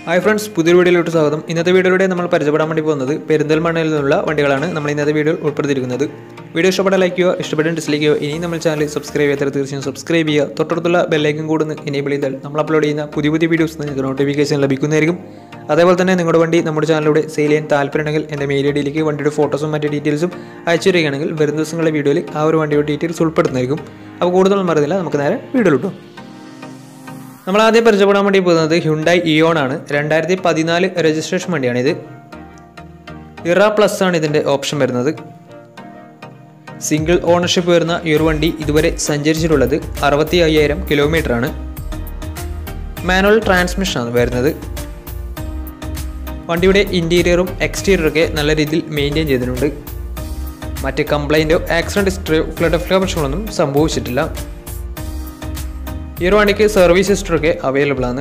hi friends പുതിയൊരു വീഡിയോയിലോട്ട് സ്വാഗതം ഇന്നത്തെ വീഡിയോയിലൂടെ നമ്മൾ പരിചയപ്പെടാൻ വേണ്ടി പോകുന്നത് പെരിന്തൽമണ്ണയിൽ നിന്നുള്ള വണ്ടികളാണ് നമ്മൾ ഇന്നത്തെ വീഡിയോയിൽ ഉൾപ്പെടുത്തിയിരിക്കുന്നത് വീഡിയോ ഇഷ്ടപ്പെട്ട ലൈക്ക് ചെയ്യുക ഇഷ്ടപ്പെട്ട ഡിസ്ലൈക്ക് ചെയ്യുക ഇനി നമ്മൾ ചാനൽ സബ്സ്ക്രൈബ് ചെയ്യാത്ത തീർച്ചയായും സബ്സ്ക്രൈബ് ചെയ്യുക തൊട്ടടുത്തുള്ള ബെല്ലൈക്കും കൂടുന്ന ഇനേബിൾ ചെയ്താൽ നമ്മൾ അപ്ലോഡ് ചെയ്യുന്ന പുതിയ പുതിയ വീഡിയോസ് നിങ്ങൾക്ക് നോട്ടിഫിക്കേഷൻ ലഭിക്കുന്നതായിരിക്കും അതേപോലെ തന്നെ നിങ്ങളുടെ വണ്ടി നമ്മുടെ ചാനലിലൂടെ സെയിൽ ചെയ്യാൻ താല്പര്യമുണ്ടെങ്കിൽ എൻ്റെ മെയിൽ ഐ ഡിയിലേക്ക് വണ്ടിയുടെ ഫോട്ടോസും മറ്റു ഡീറ്റെയിൽസും അയച്ചു തരികയാണെങ്കിൽ വരും ദിവസങ്ങളിലെ വീഡിയോയിൽ ആ ഒരു വണ്ടിയുടെ ഡീറ്റെയിൽസ് ഉൾപ്പെടുന്നതായിരിക്കും അപ്പോൾ കൂടുതൽ മറുന്നില്ല നമുക്ക് നേരെ വീഡിയോയിലിട്ടു നമ്മൾ ആദ്യം പരിചയപ്പെടാൻ വേണ്ടി പോകുന്നത് ഹ്യുണ്ടായി ഇയോൺ ആണ് രണ്ടായിരത്തി പതിനാല് രജിസ്ട്രേഷൻ വണ്ടിയാണിത് ഇറ പ്ലസ് ആണ് ഇതിൻ്റെ ഓപ്ഷൻ വരുന്നത് സിംഗിൾ ഓണർഷിപ്പ് വരുന്ന ഈ ഒരു വണ്ടി ഇതുവരെ സഞ്ചരിച്ചിട്ടുള്ളത് അറുപത്തി അയ്യായിരം കിലോമീറ്റർ ആണ് മാനുവൽ ട്രാൻസ്മിഷൻ ആണ് വരുന്നത് വണ്ടിയുടെ ഇൻറ്റീരിയറും എക്സ്റ്റീരിയറൊക്കെ നല്ല രീതിയിൽ മെയിൻറ്റെയിൻ ചെയ്തിട്ടുണ്ട് മറ്റ് കംപ്ലൈൻറ്റോ ആക്സിഡൻറ്റ് ഹിസ്റ്ററിയോ ഫ്ലഡ് ഓഫ് പ്രശ്നങ്ങളൊന്നും സംഭവിച്ചിട്ടില്ല ഈ ഒരു വണ്ടിക്ക് സർവീസ് ഹിസ്റ്ററൊക്കെ അവൈലബിൾ ആണ്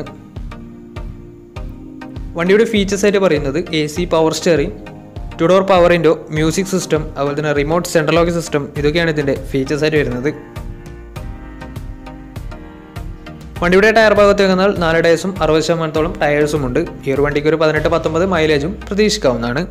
വണ്ടിയുടെ ഫീച്ചേഴ്സ് ആയിട്ട് പറയുന്നത് A C power steering two door power window music system അതുപോലെ തന്നെ റിമോട്ട് സെൻട്രൽ ലോക്ക് സിസ്റ്റം ഇതൊക്കെയാണ് ഇതിൻ്റെ ഫീച്ചേഴ്സ് ആയിട്ട് വരുന്നത് വണ്ടിയുടെ ടയർ ഭാഗത്ത് വന്നാൽ നാല് ടയേഴ്സും അറുപത് ശതമാനത്തോളം ടയേഴ്സും ഉണ്ട് ഈ ഒരു വണ്ടിക്ക് ഒരു പതിനെട്ട് പത്തൊമ്പത് മൈലേജും പ്രതീക്ഷിക്കാവുന്നതാണ്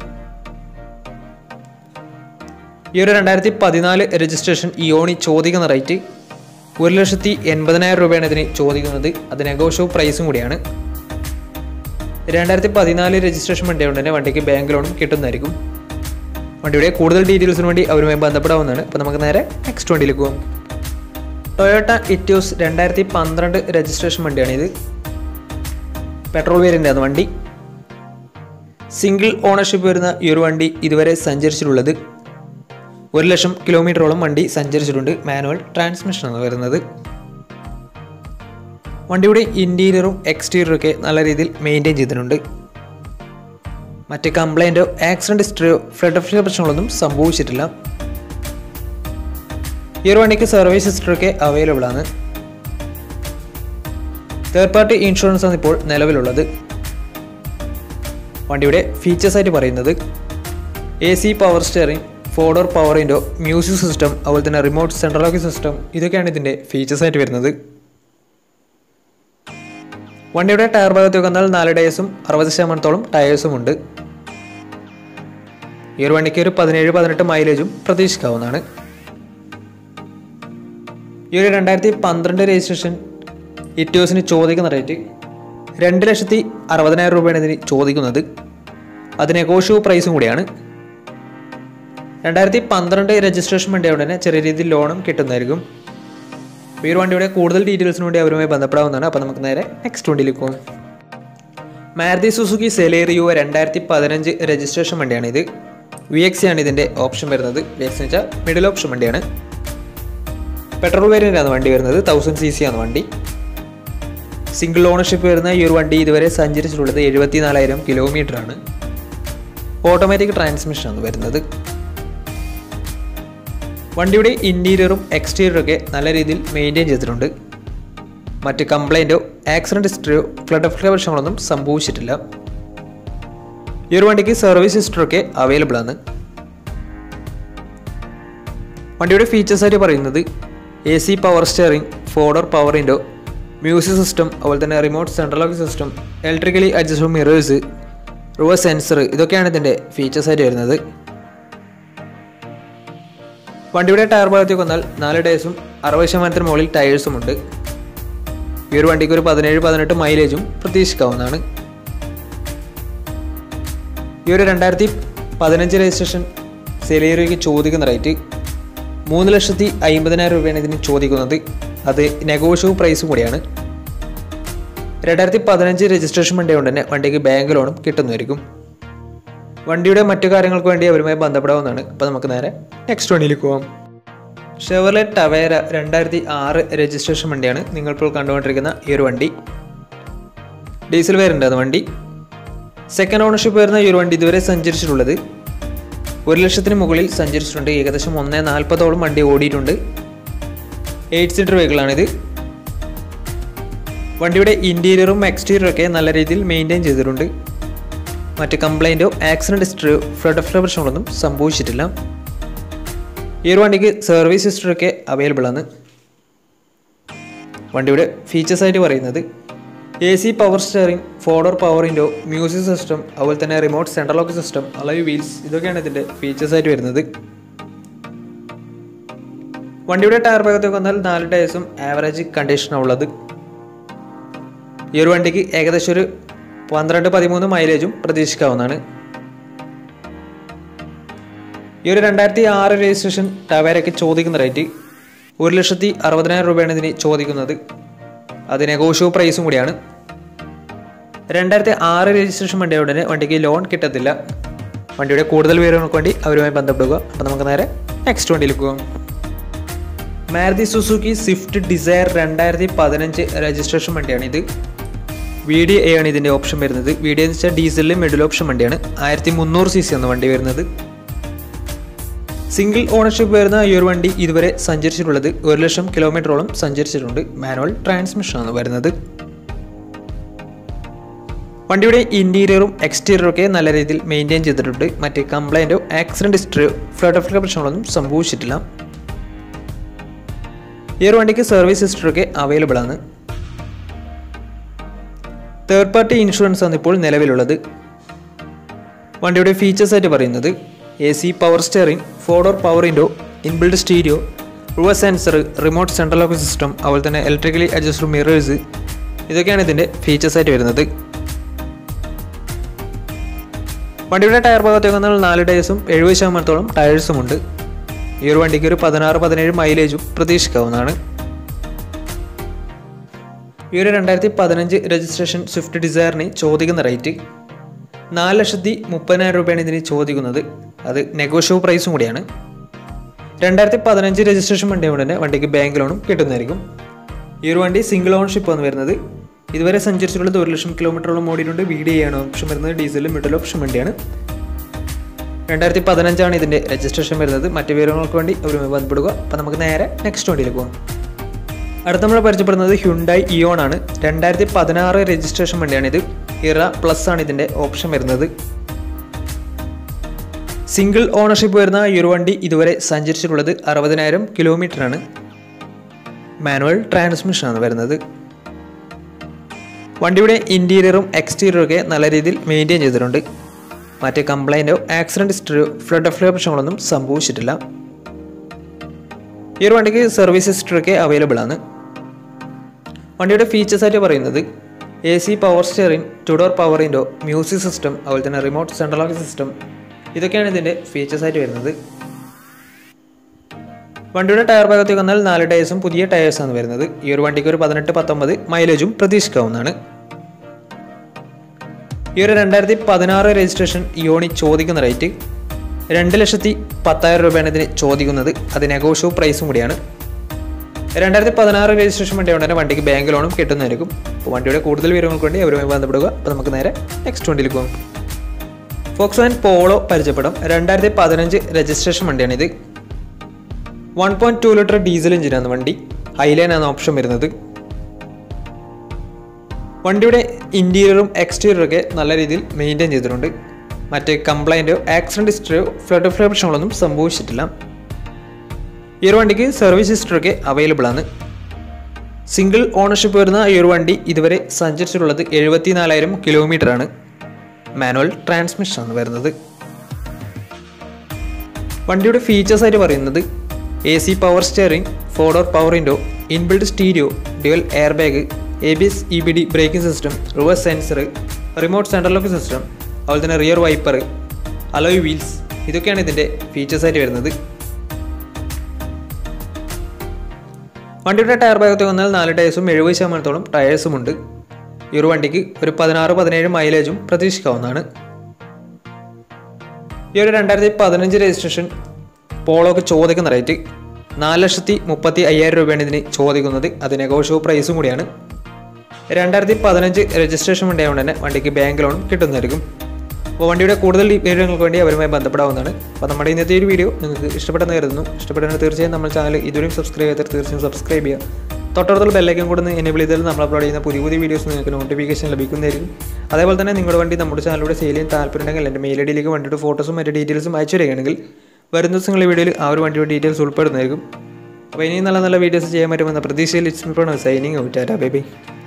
ഈ ഒരു രണ്ടായിരത്തി പതിനാല് രജിസ്ട്രേഷൻ ഇയോണി ചോദിക്കുന്ന റേറ്റ് ഒരു ലക്ഷത്തി എൺപതിനായിരം രൂപയാണ് ഇതിന് ചോദിക്കുന്നത് അത് നെഗോഷ്യബിൾ പ്രൈസും കൂടിയാണ് രണ്ടായിരത്തി പതിനാല് രജിസ്ട്രേഷൻ വണ്ടി കൊണ്ട് തന്നെ വണ്ടിക്ക് ബാങ്ക് ലോണും കിട്ടുന്നതായിരിക്കും വണ്ടിയുടെ കൂടുതൽ ഡീറ്റെയിൽസിന് വേണ്ടി അവരുമായി ബന്ധപ്പെടാവുന്നതാണ് അപ്പോൾ നമുക്ക് നേരെ നെക്സ്റ്റ് വണ്ടിയിലേക്ക് പോകാം ടൊയോട്ട ഇറ്റ്യൂസ് രണ്ടായിരത്തി പന്ത്രണ്ട് രജിസ്ട്രേഷൻ വണ്ടിയാണിത് പെട്രോൾ വേരിയൻ്റ് ആണ് വണ്ടി സിംഗിൾ ഓണർഷിപ്പ് വരുന്ന ഈ ഒരു വണ്ടി ഇതുവരെ സഞ്ചരിച്ചിട്ടുള്ളത് ഒരു ലക്ഷം കിലോമീറ്ററോളം വണ്ടി സഞ്ചരിച്ചിട്ടുണ്ട് മാനുവൽ ട്രാൻസ്മിഷനാണ് വരുന്നത് വണ്ടിയുടെ ഇൻറ്റീരിയറും എക്സ്റ്റീരിയറും ഒക്കെ നല്ല രീതിയിൽ മെയിൻറ്റെയിൻ ചെയ്തിട്ടുണ്ട് മറ്റ് കംപ്ലൈൻറ്റോ ആക്സിഡൻറ്റ് ഹിസ്റ്ററിയോ ഫ്ലഡ് ഓഫ് പ്രശ്നങ്ങളൊന്നും സംഭവിച്ചിട്ടില്ല ഈ ഒരു വണ്ടിക്ക് സർവീസ് ഹിസ്റ്ററൊക്കെ അവൈലബിൾ ആണ് തേർഡ് പാർട്ടി ഇൻഷുറൻസ് ആണ് ഇപ്പോൾ നിലവിലുള്ളത് വണ്ടിയുടെ ഫീച്ചേഴ്സ് ആയിട്ട് പറയുന്നത് A C power steering four door power window music system അതുപോലെ തന്നെ റിമോട്ട് സെൻട്രൽ ലോക്കിംഗ് സിസ്റ്റം ഇതൊക്കെയാണ് ഇതിൻ്റെ ഫീച്ചേഴ്സ് ആയിട്ട് വരുന്നത് വണ്ടിയുടെ ടയർ ഭാഗത്ത് വന്നാൽ നാല് ടയേഴ്സും അറുപത് ശതമാനത്തോളം ടയേഴ്സും ഉണ്ട് ഈ ഒരു വണ്ടിക്ക് ഒരു പതിനേഴ് പതിനെട്ട് മൈലേജും പ്രതീക്ഷിക്കാവുന്നതാണ് ഈ ഒരു രണ്ടായിരത്തി പന്ത്രണ്ട് രജിസ്ട്രേഷൻ ഇറ്റ്യോസിന് ചോദിക്കുന്ന റേറ്റ് രണ്ട് ലക്ഷത്തി അറുപതിനായിരം രൂപയാണ് ഇതിന് ചോദിക്കുന്നത് അത് നെഗോഷ്യബിൾ പ്രൈസും കൂടിയാണ് രണ്ടായിരത്തി പന്ത്രണ്ട് രജിസ്ട്രേഷൻ വണ്ടിയായതുകൊണ്ട് തന്നെ ചെറിയ രീതിയിൽ ലോണും കിട്ടുന്നതായിരിക്കും ഈ ഒരു വണ്ടിയുടെ കൂടുതൽ ഡീറ്റെയിൽസിന് വേണ്ടി അവരുമായി ബന്ധപ്പെടാവുന്നതാണ് അപ്പോൾ നമുക്ക് നേരെ നെക്സ്റ്റ് വണ്ടിയിലേക്ക് പോകാം മാരുതി സുസുക്കി സെലേറിയോ രണ്ടായിരത്തി പതിനഞ്ച് രജിസ്ട്രേഷൻ വണ്ടിയാണ് ഇത് വി എക്സ് ആണ് ഇതിൻ്റെ ഓപ്ഷൻ വരുന്നത് വി എക്സ് എന്ന് വെച്ചാൽ മിഡിൽ ഓപ്ഷൻ വണ്ടിയാണ് പെട്രോൾ വേരിയൻ്റ് ആണ് വണ്ടി വരുന്നത് തൗസൻഡ് സി സി ആണ് വണ്ടി സിംഗിൾ ഓണർഷിപ്പ് വരുന്ന ഈ ഒരു വണ്ടി ഇതുവരെ സഞ്ചരിച്ചിട്ടുള്ളത് എഴുപത്തി നാലായിരം കിലോമീറ്റർ ആണ് ഓട്ടോമാറ്റിക് ട്രാൻസ്മിഷൻ ആണ് വരുന്നത് വണ്ടിയുടെ ഇൻറ്റീരിയറും എക്സ്റ്റീരിയറും ഒക്കെ നല്ല രീതിയിൽ മെയിൻറ്റെയിൻ ചെയ്തിട്ടുണ്ട് മറ്റ് കംപ്ലൈൻറ്റോ ആക്സിഡൻറ്റ് ഹിസ്റ്ററിയോ ഫ്ലഡ് ഓഫ് പ്രശ്നങ്ങളൊന്നും സംഭവിച്ചിട്ടില്ല ഈ ഒരു വണ്ടിക്ക് സർവീസ് ഹിസ്റ്ററൊക്കെ അവൈലബിൾ ആണ് വണ്ടിയുടെ ഫീച്ചേഴ്സ് ആയിട്ട് പറയുന്നത് A C power steering four door power window music system അതുപോലെ തന്നെ remote central lock system electrically adjustable mirrors reverse sensor ഇതൊക്കെയാണ് ഇതിൻ്റെ ഫീച്ചേഴ്സ് ആയിട്ട് വരുന്നത് വണ്ടിയുടെ ടയർ ഭാഗത്തേക്ക് വന്നാൽ നാല് ടയേഴ്സും അറുപത് ശതമാനത്തിന് മുകളിൽ ടയേഴ്സും ഉണ്ട് ഈ ഒരു വണ്ടിക്ക് ഒരു പതിനേഴ് പതിനെട്ട് മൈലേജും പ്രതീക്ഷിക്കാവുന്നതാണ് ഈ ഒരു രണ്ടായിരത്തി പതിനഞ്ച് രജിസ്ട്രേഷൻ സെലേറിയയ്ക്ക് ചോദിക്കുന്ന റേറ്റ് മൂന്ന് ലക്ഷത്തി അമ്പതിനായിരം രൂപയാണ് ഇതിന് ചോദിക്കുന്നത് അത് നെഗോഷ്യബിൾ പ്രൈസും കൂടിയാണ് രണ്ടായിരത്തി പതിനഞ്ച് രജിസ്ട്രേഷൻ വണ്ടി കൊണ്ട് തന്നെ വണ്ടിക്ക് ബാങ്ക് ലോണും കിട്ടുന്നതായിരിക്കും വണ്ടിയുടെ മറ്റു കാര്യങ്ങൾക്ക് വേണ്ടി അവരുമായി ബന്ധപ്പെടാവുന്നതാണ് അപ്പോൾ നമുക്ക് നേരെ നെക്സ്റ്റ് വണ്ടിയിലേക്ക് പോകാം ഷെവർലെ ടവേര രണ്ടായിരത്തി ആറ് രജിസ്ട്രേഷൻ വണ്ടിയാണ് നിങ്ങളിപ്പോൾ കണ്ടുകൊണ്ടിരിക്കുന്ന ഈ ഒരു വണ്ടി ഡീസൽ വേരിൻ്റെ അത് വണ്ടി സെക്കൻഡ് ഓണർഷിപ്പ് വരുന്ന ഈ ഒരു വണ്ടി ഇതുവരെ സഞ്ചരിച്ചിട്ടുള്ളത് ഒരു ലക്ഷത്തിന് മുകളിൽ സഞ്ചരിച്ചിട്ടുണ്ട് ഏകദേശം ഒന്നേ നാൽപ്പതോളം വണ്ടി ഓടിയിട്ടുണ്ട് എയ്റ്റ് സീറ്റർ വെഹിക്കിളാണിത് വണ്ടിയുടെ ഇൻറ്റീരിയറും എക്സ്റ്റീരിയറും ഒക്കെ നല്ല രീതിയിൽ മെയിൻറ്റെയിൻ ചെയ്തിട്ടുണ്ട് മറ്റ് കംപ്ലൈൻറ്റോ ആക്സിഡൻറ്റ് ഹിസ്റ്ററിയോ ഫ്ലഡ് ഓഫ് പ്രശ്നങ്ങളൊന്നും സംഭവിച്ചിട്ടില്ല ഈ ഒരു വണ്ടിക്ക് സർവീസ് ഹിസ്റ്ററൊക്കെ അവൈലബിൾ ആണ് വണ്ടിയുടെ ഫീച്ചേഴ്സ് ആയിട്ട് പറയുന്നത് A C power steering four door power window music system അതുപോലെ തന്നെ remote central lock system alloy wheels ഇതൊക്കെയാണ് ഇതിൻ്റെ ഫീച്ചേഴ്സ് ആയിട്ട് വരുന്നത് വണ്ടിയുടെ ടയർ ഭാഗത്തേക്ക് വന്നാൽ നാല് ടയേഴ്സും ആവറേജ് കണ്ടീഷനാണ് ഉള്ളത് ഈ ഒരു വണ്ടിക്ക് ഏകദേശം ഒരു പന്ത്രണ്ട് പതിമൂന്ന് മൈലേജും പ്രതീക്ഷിക്കാവുന്നതാണ് ഈ ഒരു രണ്ടായിരത്തി ആറ് രജിസ്ട്രേഷൻ ടവേരയ്ക്ക് ചോദിക്കുന്ന റേറ്റ് ഒരു ലക്ഷത്തി അറുപതിനായിരം രൂപയാണ് ഇതിന് ചോദിക്കുന്നത് അത് നെഗോഷ്യബിൾ പ്രൈസും കൂടിയാണ് രണ്ടായിരത്തി ആറ് രജിസ്ട്രേഷൻ വണ്ടിയുടെ ഉടനെ വണ്ടിക്ക് ലോൺ കിട്ടത്തില്ല വണ്ടിയുടെ കൂടുതൽ വിവരങ്ങൾക്ക് വേണ്ടി അവരുമായി ബന്ധപ്പെടുക അപ്പോൾ നമുക്ക് നേരെ നെക്സ്റ്റ് വണ്ടിയിലേക്ക് പോകാം മാരുതി സുസുക്കി സ്വിഫ്റ്റ് ഡിസയർ രണ്ടായിരത്തി പതിനഞ്ച് രജിസ്ട്രേഷൻ വണ്ടിയാണ് ഇത് വി ഡി എ ആണ് ഇതിൻ്റെ ഓപ്ഷൻ വരുന്നത് വി ഡി എന്ന് വെച്ചാൽ ഡീസലിൽ മിഡിൽ ഓപ്ഷൻ വണ്ടിയാണ് ആയിരത്തി മുന്നൂറ് സി സി എന്ന വണ്ടി വരുന്നത് സിംഗിൾ ഓണർഷിപ്പ് വരുന്ന ഈ ഒരു വണ്ടി ഇതുവരെ സഞ്ചരിച്ചിട്ടുള്ളത് ഒരു ലക്ഷം കിലോമീറ്ററോളം സഞ്ചരിച്ചിട്ടുണ്ട് മാനുവൽ ട്രാൻസ്മിഷനാണ് വരുന്നത് വണ്ടിയുടെ ഇൻറ്റീരിയറും എക്സ്റ്റീരിയറും ഒക്കെ നല്ല രീതിയിൽ മെയിൻറ്റെയിൻ ചെയ്തിട്ടുണ്ട് മറ്റ് കംപ്ലൈൻറ്റോ ആക്സിഡൻറ്റ് ഹിസ്റ്ററിയോ ഫ്ലഡ് ഓഫ് പ്രശ്നങ്ങളൊന്നും സംഭവിച്ചിട്ടില്ല ഈ ഒരു വണ്ടിക്ക് സർവീസ് ഹിസ്റ്ററി ഒക്കെ അവൈലബിൾ ആണ് തേർഡ് പാർട്ടി ഇൻഷുറൻസ് ആണ് ഇപ്പോൾ നിലവിലുള്ളത് വണ്ടിയുടെ ഫീച്ചേഴ്സ് ആയിട്ട് പറയുന്നത് A C power steering four door power window inbuilt stereo reverse sensor remote central lock system അതുപോലെ തന്നെ ഇലക്ട്രിക്കലി അഡ്ജസ്റ്റഡ് മിറേഴ്സ് ഇതൊക്കെയാണ് ഇതിൻ്റെ ഫീച്ചേഴ്സ് ആയിട്ട് വരുന്നത് വണ്ടിയുടെ ടയർ ഭാഗത്തേക്ക് വന്നാൽ നാല് ടയേഴ്സും എഴുപത് ശതമാനത്തോളം ടയേഴ്സും ഉണ്ട് ഈ ഒരു വണ്ടിക്ക് ഒരു പതിനാറ് പതിനേഴ് മൈലേജും പ്രതീക്ഷിക്കാവുന്നതാണ് ഈ ഒരു രണ്ടായിരത്തി പതിനഞ്ച് രജിസ്ട്രേഷൻ സ്വിഫ്റ്റ് ഡിസയറിന് ചോദിക്കുന്ന റേറ്റ് നാല് ലക്ഷത്തി മുപ്പതിനായിരം രൂപയാണ് ഇതിന് ചോദിക്കുന്നത് അത് നെഗോഷ്യബിൾ പ്രൈസും കൂടിയാണ് രണ്ടായിരത്തി പതിനഞ്ച് രജിസ്ട്രേഷൻ വണ്ടി ഉടനെ വണ്ടിക്ക് ബാങ്ക് ലോണും കിട്ടുന്നതായിരിക്കും ഈ ഒരു വണ്ടി സിംഗിൾ ഓണർഷിപ്പ് ആണ് വരുന്നത് ഇതുവരെ സഞ്ചരിച്ചിട്ടുള്ളത് ഒരു ലക്ഷം കിലോമീറ്ററോളം ഓടിയിട്ടുണ്ട് വി ഡി ആണ് ഓപ്ഷൻ വരുന്നത് ഡീസൽ മിഡിൽ ഓപ്ഷൻ വണ്ടിയാണ് രണ്ടായിരത്തി പതിനഞ്ചാണ് ഇതിൻ്റെ രജിസ്ട്രേഷൻ വരുന്നത് മറ്റു വിവരങ്ങൾക്ക് വേണ്ടി അവരുമായി ബന്ധപ്പെടുക അപ്പോൾ നമുക്ക് നേരെ നെക്സ്റ്റ് വണ്ടിയിലേക്ക് പോകാം അടുത്ത നമ്മൾ പരിചയപ്പെടുന്നത് ഹ്യുണ്ടായി ഇയോൺ ആണ് രണ്ടായിരത്തി പതിനാറ് രജിസ്ട്രേഷൻ വണ്ടിയാണിത് ഇറ പ്ലസ് ആണ് ഇതിൻ്റെ ഓപ്ഷൻ വരുന്നത് സിംഗിൾ ഓണർഷിപ്പ് വരുന്ന ഈ ഒരു വണ്ടി ഇതുവരെ സഞ്ചരിച്ചിട്ടുള്ളത് അറുപതിനായിരം കിലോമീറ്ററാണ് മാനുവൽ ട്രാൻസ്മിഷൻ ആണ് വരുന്നത് വണ്ടിയുടെ ഇൻറ്റീരിയറും എക്സ്റ്റീരിയറും ഒക്കെ നല്ല രീതിയിൽ മെയിൻറ്റെയിൻ ചെയ്തിട്ടുണ്ട് മറ്റ് കംപ്ലൈൻറ്റോ ആക്സിഡൻറ്റ് ഹിസ്റ്ററിയോ ഫ്ലഡ് ഓഫ് പ്രശ്നങ്ങളൊന്നും സംഭവിച്ചിട്ടില്ല ഈ ഒരു വണ്ടിക്ക് സർവീസ് ഹിസ്റ്ററി ഒക്കെ അവൈലബിൾ ആണ് വണ്ടിയുടെ ഫീച്ചേഴ്സ് ആയിട്ട് പറയുന്നത് A C power steering two door power window music system അതുപോലെ തന്നെ റിമോട്ട് സെൻട്രൽ ലോക്ക് സിസ്റ്റം ഇതൊക്കെയാണ് ഇതിൻ്റെ ഫീച്ചേഴ്സ് ആയിട്ട് വരുന്നത് വണ്ടിയുടെ ടയർ ഭാഗത്തേക്ക് വന്നാൽ നാല് ടയേഴ്സും പുതിയ ടയേഴ്സാണ് വരുന്നത് ഈ ഒരു വണ്ടിക്ക് ഒരു പതിനെട്ട് പത്തൊമ്പത് മൈലേജും പ്രതീക്ഷിക്കാവുന്നതാണ് ഈ ഒരു രണ്ടായിരത്തി പതിനാറ് രജിസ്ട്രേഷൻ ഇയോണി ചോദിക്കുന്ന റേറ്റ് രണ്ട് ലക്ഷത്തി പത്തായിരം രൂപയാണ് ഇതിന് ചോദിക്കുന്നത് അത് നെഗോഷ്യബിൾ പ്രൈസും കൂടിയാണ് രണ്ടായിരത്തി പതിനാറ് രജിസ്ട്രേഷൻ വണ്ടി ഉടനെ വണ്ടിക്ക് ബാങ്ക് ലോണും കിട്ടുന്നതായിരിക്കും അപ്പോൾ വണ്ടിയുടെ കൂടുതൽ വിവരങ്ങൾക്ക് വേണ്ടി അവരുമായി ബന്ധപ്പെടുക അപ്പോൾ നമുക്ക് നേരെ നെക്സ്റ്റ് വണ്ടിയിലേക്ക് പോകാം ഫോക്സ് വാൻ പോളോ പരിചയപ്പെടും രണ്ടായിരത്തി പതിനഞ്ച് രജിസ്ട്രേഷൻ വണ്ടിയാണിത് one point two litre diesel എഞ്ചിനാണ് വണ്ടി ഹൈലൈൻ ആണ് ഓപ്ഷൻ വരുന്നത് വണ്ടിയുടെ ഇൻറ്റീരിയറും എക്സ്റ്റീരിയറും ഒക്കെ നല്ല രീതിയിൽ മെയിൻറ്റെയിൻ ചെയ്തിട്ടുണ്ട് മറ്റ് കംപ്ലൈൻറ്റോ ആക്സിഡൻറ്റ് ഹിസ്റ്ററിയോ ഫ്ലഡ് ഓഫ് പ്രശ്നങ്ങളൊന്നും സംഭവിച്ചിട്ടില്ല ഈ ഒരു വണ്ടിക്ക് സർവീസ് ഹിസ്റ്ററി ഒക്കെ അവൈലബിൾ ആണ് സിംഗിൾ ഓണർഷിപ്പ് വരുന്ന ഈ ഒരു വണ്ടി ഇതുവരെ സഞ്ചരിച്ചിട്ടുള്ളത് എഴുപത്തി നാലായിരം കിലോമീറ്റർ ആണ് മാനുവൽ ട്രാൻസ്മിഷൻ ആണ് വരുന്നത് വണ്ടിയുടെ ഫീച്ചേഴ്സ് ആയിട്ട് പറയുന്നത് A C power steering four door power window inbuilt stereo dual airbag A B S E B D braking system reverse sensor remote central lock system അതുപോലെ തന്നെ റിയർ വൈപ്പർ അലോയ് വീൽസ് ഇതൊക്കെയാണ് ഇതിൻ്റെ features ആയിട്ട് വരുന്നത് വണ്ടിയുടെ tyre ഭാഗത്ത് വന്നാൽ നാല് ടയേഴ്സും എഴുപത് ശതമാനത്തോളം ടയേഴ്സും ഉണ്ട് ഈ ഒരു വണ്ടിക്ക് ഒരു പതിനാറ് പതിനേഴ് മൈലേജും പ്രതീക്ഷിക്കാവുന്നതാണ് ഈ ഒരു രണ്ടായിരത്തി പതിനഞ്ച് രജിസ്ട്രേഷൻ പോളോക്ക് ചോദിക്കുന്ന റേറ്റ് നാല് ലക്ഷത്തി മുപ്പത്തി അയ്യായിരം രൂപയാണ് ഇതിന് ചോദിക്കുന്നത് അത് നെഗോഷ്യബിൾ പ്രൈസും കൂടിയാണ് രണ്ടായിരത്തി പതിനഞ്ച് രജിസ്ട്രേഷൻ വണ്ടി ആയതുകൊണ്ട് തന്നെ വണ്ടിക്ക് ബാങ്ക് ലോണും കിട്ടുന്നതായിരിക്കും അപ്പോൾ വണ്ടിയുടെ കൂടുതൽ വിവരങ്ങൾക്ക് വേണ്ടി അവരുമായി ബന്ധപ്പെടാവുന്നതാണ് അപ്പോൾ നമ്മുടെ ഇന്നത്തെ ഒരു വീഡിയോ നിങ്ങൾക്ക് ഇഷ്ടപ്പെട്ടെന്ന് കരുതുന്നു ഇഷ്ടപ്പെട്ടെന്ന് തീർച്ചയായും നമ്മുടെ ചാനൽ ഇതുവരെയും സബ്സ്ക്രൈബ് ചെയ്താൽ തീർച്ചയായും സബ്സ്ക്രൈബ് ചെയ്യുക തൊട്ടടുത്തുള്ള ബെല്ലൈക്കൻ കൂടെ എനേബിൾ ചെയ്താൽ നമ്മൾ അപ്ലോഡ് ചെയ്യുന്ന പുതിയ പുതിയ വീഡിയോസ് നിങ്ങൾക്ക് നോട്ടിഫിക്കേഷൻ ലഭിക്കുന്നതായിരിക്കും അതേപോലെ തന്നെ നിങ്ങളുടെ വണ്ടി നമ്മുടെ ചാനലിലൂടെ സെയിൽ ചെയ്യാൻ താല്പര്യമുണ്ടെങ്കിൽ എൻ്റെ മെയിൽ ഐ ഡിയിലേക്ക് വണ്ടിയുടെ ഫോട്ടോസും മറ്റു ഡീറ്റെയിൽസും അയച്ചു തരികയാണെങ്കിൽ വരും ദിവസങ്ങളിലെ വീഡിയോയിൽ ആ ഒരു വണ്ടിയുടെ ഡീറ്റെയിൽസ് ഉൾപ്പെടുന്നതായിരിക്കും അപ്പോൾ ഇനിയും നല്ല നല്ല വീഡിയോസ് ചെയ്യാൻ പറ്റുമെന്ന പ്രതീക്ഷയിൽ it's me signing out bye by